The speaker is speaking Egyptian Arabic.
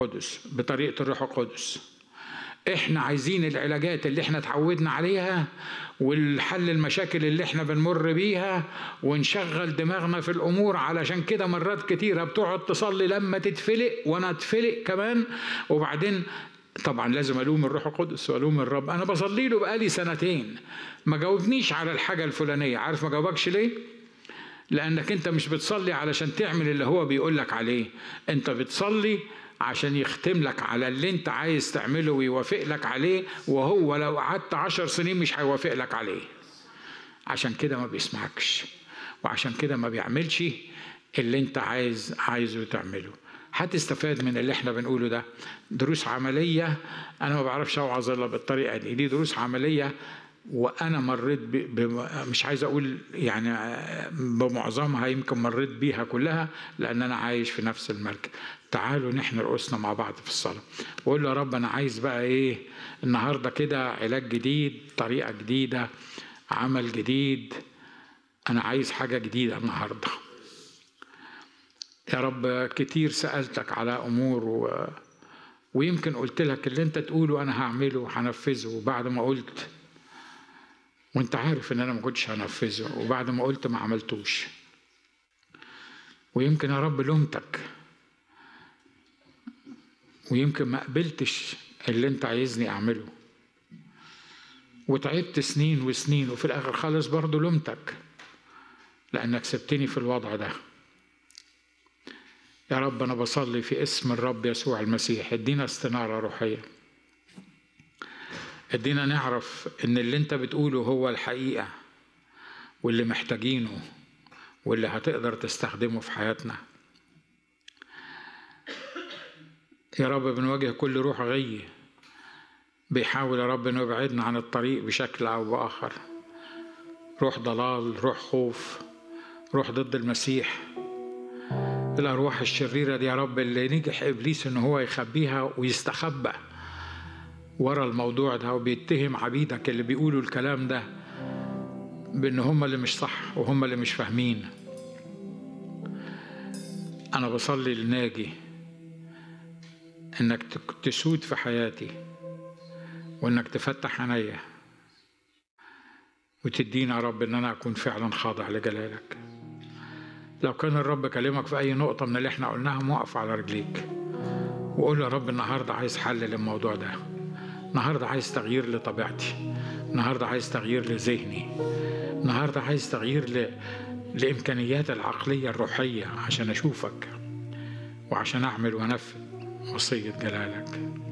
القدس بطريقة الروح القدس احنا عايزين العلاجات اللي احنا اتعودنا عليها والحل المشاكل اللي احنا بنمر بيها ونشغل دماغنا في الامور علشان كده مرات كتيرة بتقعد تصلي لما تتفلق وانا اتفلق كمان وبعدين طبعا لازم الوم الروح القدس والوم الرب انا بصلي له بقالي سنتين ما جاوبنيش على الحاجه الفلانيه عارف ما جاوبكش ليه لانك انت مش بتصلي علشان تعمل اللي هو بيقول لك عليه انت بتصلي عشان يختم لك على اللي انت عايز تعمله ويوافق لك عليه وهو لو قعدت عشر سنين مش هيوافق لك عليه عشان كده ما بيسمعكش وعشان كده ما بيعملش اللي انت عايز عايزه تعمله هتستفاد من اللي احنا بنقوله ده دروس عملية أنا ما بعرفش أوعظ إلا بالطريقة دي دي دروس عملية وأنا مريت ب... ب... مش عايز أقول يعني بمعظمها يمكن مريت بيها كلها لأن أنا عايش في نفس المركز تعالوا نحن رؤوسنا مع بعض في الصلاة وقول له يا رب أنا عايز بقى إيه النهاردة كده علاج جديد طريقة جديدة عمل جديد أنا عايز حاجة جديدة النهارده يا رب كتير سألتك على أمور و... ويمكن قلت لك اللي أنت تقوله أنا هعمله وهنفذه وبعد ما قلت وأنت عارف إن أنا ما كنتش هنفذه وبعد ما قلت ما عملتوش ويمكن يا رب لومتك ويمكن ما قبلتش اللي أنت عايزني أعمله وتعبت سنين وسنين وفي الآخر خالص برضه لومتك لأنك سبتني في الوضع ده يا رب أنا بصلي في اسم الرب يسوع المسيح ادينا استنارة روحية ادينا نعرف ان اللي انت بتقوله هو الحقيقة واللي محتاجينه واللي هتقدر تستخدمه في حياتنا يا رب بنواجه كل روح غي بيحاول يا رب انه يبعدنا عن الطريق بشكل او باخر روح ضلال روح خوف روح ضد المسيح الأرواح الشريرة دي يا رب اللي نجح إبليس إن هو يخبيها ويستخبى ورا الموضوع ده وبيتهم عبيدك اللي بيقولوا الكلام ده بإن هم اللي مش صح وهم اللي مش فاهمين أنا بصلي لناجي إنك تسود في حياتي وإنك تفتح عينيا وتدينا يا رب إن أنا أكون فعلا خاضع لجلالك لو كان الرب كلمك في أي نقطة من اللي احنا قلناها موقف على رجليك وقول يا رب النهاردة عايز حل للموضوع ده النهاردة عايز تغيير لطبيعتي النهاردة عايز تغيير لذهني النهاردة عايز تغيير ل... لإمكانيات العقلية الروحية عشان أشوفك وعشان أعمل وأنفذ وصية جلالك